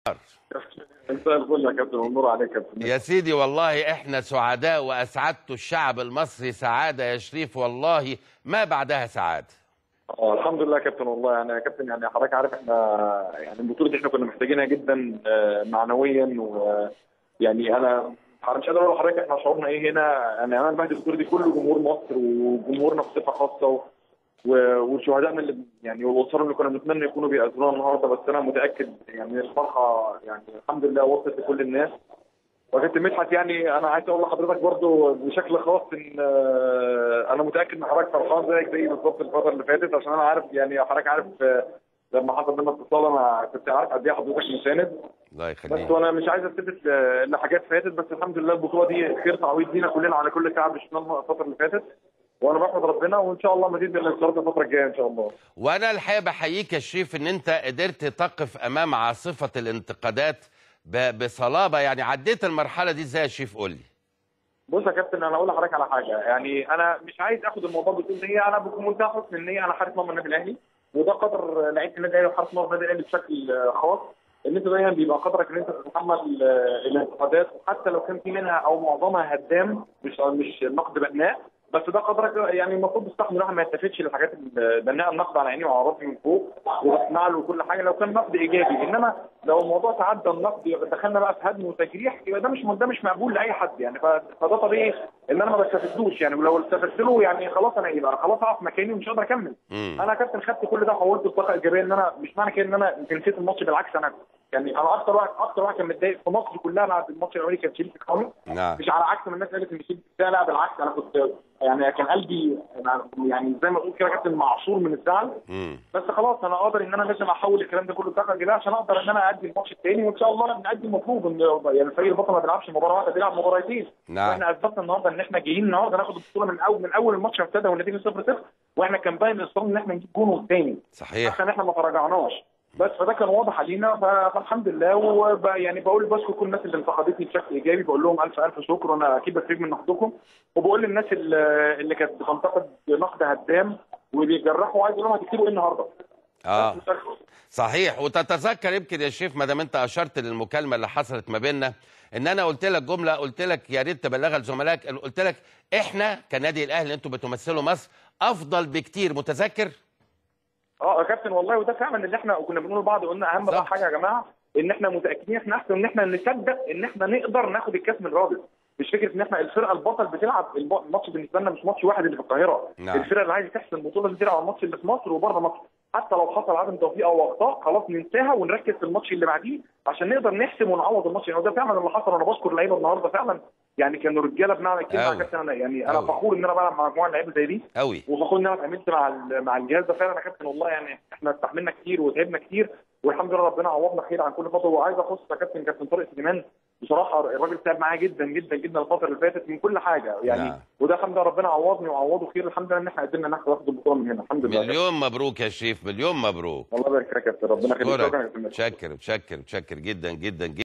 مساء الفل يا كابتن والنور عليك يا كابتن يا سيدي والله احنا سعداء واسعدت الشعب المصري سعاده يا شريف والله ما بعدها سعاده اه الحمد لله يا كابتن والله يعني يا كابتن يعني حضرتك عارف احنا يعني البطوله دي احنا كنا محتاجينها جدا آه، معنويا ويعني انا أنا مش قادر اقول لحضرتك احنا شعورنا ايه هنا يعني انا بهدي البطوله دي كله جمهور مصر وجمهورنا بصفه خاصه و... و- وشهدائنا اللي يعني والاسر اللي كنا بنتمنى يكونوا بيأذونا النهارده بس انا متاكد يعني الفرحه يعني الحمد لله وصلت لكل الناس وكابتن مدحت يعني انا عايز اقول لحضرتك برضو بشكل خاص ان آه، انا متاكد ان حضرتك فرحان زيك زي بالظبط الفتره اللي فاتت عشان انا عارف يعني حضرتك عارف آه، لما حصل بينا اتصال انا كنت عارف قد ايه حضرتك مساند الله بس يخليك وانا مش عايز التفت آه، لحاجات فاتت بس الحمد لله البطوله دي خير تعويض لينا كلنا على كل تعب شفناه الفتره اللي فاتت وانا بحمد ربنا وان شاء الله مزيد من الانتصارات الفتره الجايه ان شاء الله وانا الحقيقه بحييك يا شريف ان انت قدرت تقف امام عاصفه الانتقادات ب- بصلابه يعني عديت المرحله دي ازاي يا شريف قول لي بص يا كابتن انا اقول لحضرتك على حاجه يعني انا مش عايز اخد الموضوع بطول نيه انا بكون منتهى حسن النيه انا حارس مرمى النادي الاهلي وده قدر لعيبه النادي الاهلي وحارس مرمى النادي الاهلي بشكل آه، خاص ان انت دايما بيبقى قدرك ان انت تتحمل آه، الانتقادات وحتى لو كان في منها او معظمها هدام مش مش نقد بناء بس ده قدرك يعني المفروض تستحمل الواحد ما يلتفتش للحاجات البناءه النقد على عيني وعلى راسي من فوق وبسمع له وكل حاجه لو كان نقد ايجابي انما لو الموضوع تعدى النقد يبقى دخلنا بقى في هدم وتجريح يبقى ده مش ده مش مقبول لاي حد يعني ف- فده طبيعي ان انا ما بستفدوش يعني ولو استفدت له يعني خلاص انا يبقى خلاص اقف مكاني ومش هقدر اكمل مم. انا يا كابتن خدت كل ده وحولته لطاقه ايجابيه ان انا مش معنى كده ان انا يمكن نسيت الماتش بالعكس انا يعني انا اكتر واحد اكتر واحد كان متضايق في مصر كلها بعد الماتش الاولاني كان شريف كامل نعم مش على عكس ما الناس قالت ان شريف بتاع لا بالعكس انا كنت يعني كان قلبي أنا يعني زي ما تقول كده يا كابتن معصور من الزعل مم. بس خلاص انا قادر ان انا لازم احول الكلام ده كله لطاقه ايجابيه عشان اقدر ان انا ادي الماتش الثاني وان شاء الله نأدي المطلوب ان يعني الفريق البطل ما بيلعبش مباراه واحده بيلعب مباراتين نعم واحنا اثبتنا النهارده ان احنا جايين النهارده ناخد البطوله من اول من اول الماتش ما ابتدى والنتيجه 0 0 واحنا كان باين اصرار ان احنا نجيب جون والثاني صحيح عشان احنا ما تراجعناش بس فده كان واضح علينا ف- فالحمد لله وب يعني بقول بشكر كل الناس اللي انتقدتني بشكل ايجابي بقول لهم الف الف شكر وانا اكيد بستفيد من نقدكم وبقول للناس اللي اللي كانت بتنتقد نقد هدام وبيجرحوا عايز اقول لهم هتكتبوا ايه النهارده؟ اه بس- صحيح وتتذكر يمكن يا شريف ما دام انت اشرت للمكالمه اللي حصلت ما بيننا ان انا قلت لك جمله قلت لك يا ريت تبلغها لزملائك قلت لك احنا كنادي الاهلي انتوا بتمثلوا مصر افضل بكتير متذكر اه يا كابتن والله وده فعلا اللي احنا كنا بنقول لبعض قلنا اهم بقى صح. حاجه يا جماعه ان احنا متاكدين احنا احسن ان احنا نصدق ان احنا نقدر ناخد الكاس من الراجل مش فكره ان احنا الفرقه البطل بتلعب الب- الماتش بالنسبه لنا مش ماتش واحد اللي في القاهره نعم. الفرقه اللي عايزه تحسن البطوله دي تلعب الماتش اللي في مصر وبره مصر حتى لو حصل عدم توفيق او اخطاء خلاص ننساها ونركز في الماتش اللي بعديه عشان نقدر نحسم ونعوض الماتش يعني ده فعلا اللي حصل وانا بشكر اللعيبه النهارده فعلا يعني كانوا رجاله بمعنى الكلمه أوي. يا كابتن انا يعني انا أوي. فخور ان انا بلعب مع مجموعه لعيبه زي دي قوي وفخور ان انا اتعاملت مع ال- مع الجهاز ده فعلا يا كابتن والله يعني احنا استحملنا كتير وتعبنا كتير والحمد لله ربنا عوضنا خير عن كل خطوه وعايز اخص يا كابتن كابتن طارق سليمان بصراحه الراجل تعب معايا جدا جدا جدا الفتره اللي فاتت من كل حاجه يعني نعم. وده الحمد لله ربنا عوضني وعوضه خير الحمد لله ان احنا قدرنا ناخد ناخد البطوله من هنا الحمد لله يا كابتن. مليون مبروك يا شريف مليون مبروك الله يبارك فيك يا كابتن ربنا يخليك شكرا يا اشكرك كابتن متشكر متشكر متشكر جدا جدا جدا